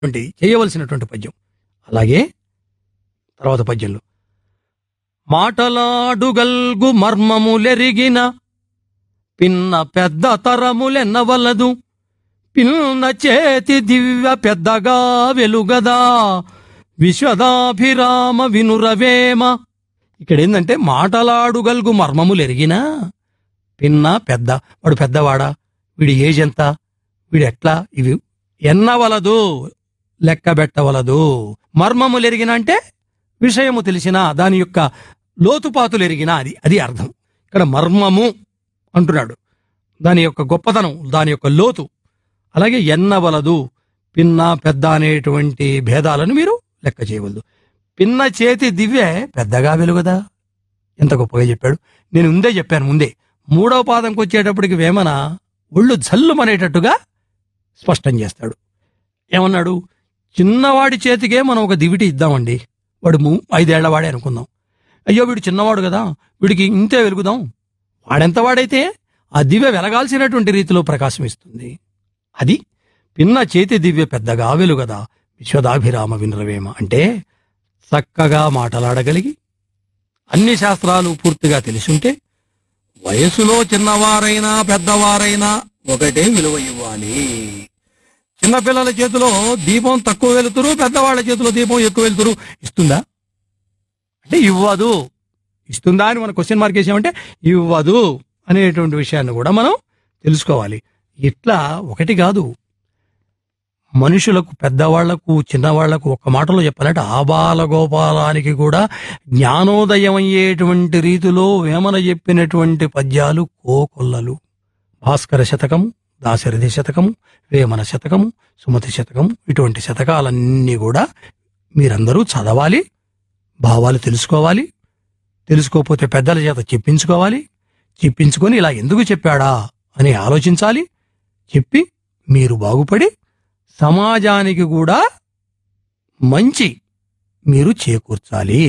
వంటి చేయవలసినటువంటి పద్యం అలాగే తర్వాత పద్యంలో మాటలాడుగల్గు మర్మములెరిగిన పిన్న పెద్ద తరములెన్నవలదు పిన్న చేతి దివ్య పెద్దగా వెలుగదా విశ్వదాభిరామ వినురవేమ ఇక్కడ ఏంటంటే మాటలాడుగల్గు మర్మములెరిగినా పిన్న పెద్ద వాడు పెద్దవాడా వీడి ఏజ్ ఎంత వీడు ఎట్లా ఇవి ఎన్నవలదు లెక్క పెట్టవలదు మర్మములు ఎరిగిన అంటే విషయము తెలిసిన దాని యొక్క లోతుపాతులు ఎరిగిన అది అది అర్థం ఇక్కడ మర్మము అంటున్నాడు దాని యొక్క గొప్పతనం దాని యొక్క లోతు అలాగే ఎన్నవలదు పిన్న పెద్ద అనేటువంటి భేదాలను మీరు లెక్క చేయవలదు పిన్న చేతి దివ్య పెద్దగా వెలుగదా ఎంత గొప్పగా చెప్పాడు నేను ముందే చెప్పాను ముందే మూడవ పాదంకి వచ్చేటప్పటికి వేమన ఒళ్ళు జల్లుమనేటట్టుగా స్పష్టం చేస్తాడు ఏమన్నాడు చిన్నవాడి చేతికే మనం ఒక దివిటి ఇద్దామండి వాడు ము- ఐదేళ్ల వాడే అనుకుందాం అయ్యో వీడు చిన్నవాడు కదా వీడికి ఇంతే వెలుగుదాం వాడెంత వాడైతే ఆ దివ్య వెలగాల్సినటువంటి రీతిలో ప్రకాశం ఇస్తుంది అది పిన్న చేతి దివ్య పెద్దగా వెలుగదా విశ్వదాభిరామ వినరవేమ అంటే చక్కగా మాటలాడగలిగి అన్ని శాస్త్రాలు పూర్తిగా తెలిసుంటే వయసులో చిన్నవారైనా పెద్దవారైనా ఒకటే విలువ ఇవ్వాలి చిన్నపిల్లల చేతిలో దీపం తక్కువ వెలుతురు పెద్దవాళ్ళ చేతిలో దీపం ఎక్కువ వెలుతురు ఇస్తుందా అంటే ఇవ్వదు ఇస్తుందా అని మన క్వశ్చన్ మార్క్ వేసామంటే ఇవ్వదు అనేటువంటి విషయాన్ని కూడా మనం తెలుసుకోవాలి ఇట్లా ఒకటి కాదు మనుషులకు పెద్దవాళ్లకు చిన్నవాళ్లకు ఒక్క మాటలో చెప్పాలంటే ఆబాల గోపాలానికి కూడా జ్ఞానోదయం అయ్యేటువంటి రీతిలో వేమన చెప్పినటువంటి పద్యాలు కోకొల్లలు భాస్కర శతకము దాశరథి శతకము వేమన శతకము సుమతి శతకము ఇటువంటి శతకాలన్నీ కూడా మీరందరూ చదవాలి భావాలు తెలుసుకోవాలి తెలుసుకోకపోతే పెద్దల చేత చెప్పించుకోవాలి చెప్పించుకొని ఇలా ఎందుకు చెప్పాడా అని ఆలోచించాలి చెప్పి మీరు బాగుపడి సమాజానికి కూడా మంచి మీరు చేకూర్చాలి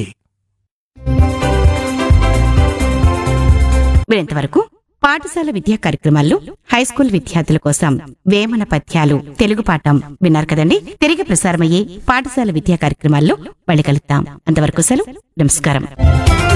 వీరింతవరకు పాఠశాల విద్యా కార్యక్రమాల్లో హైస్కూల్ విద్యార్థుల కోసం వేమన పద్యాలు తెలుగు పాఠం విన్నారు కదండి తిరిగి ప్రసారమయ్యే పాఠశాల విద్యా కార్యక్రమాల్లో మళ్ళీ కలుద్దాం అంతవరకు సెలవు నమస్కారం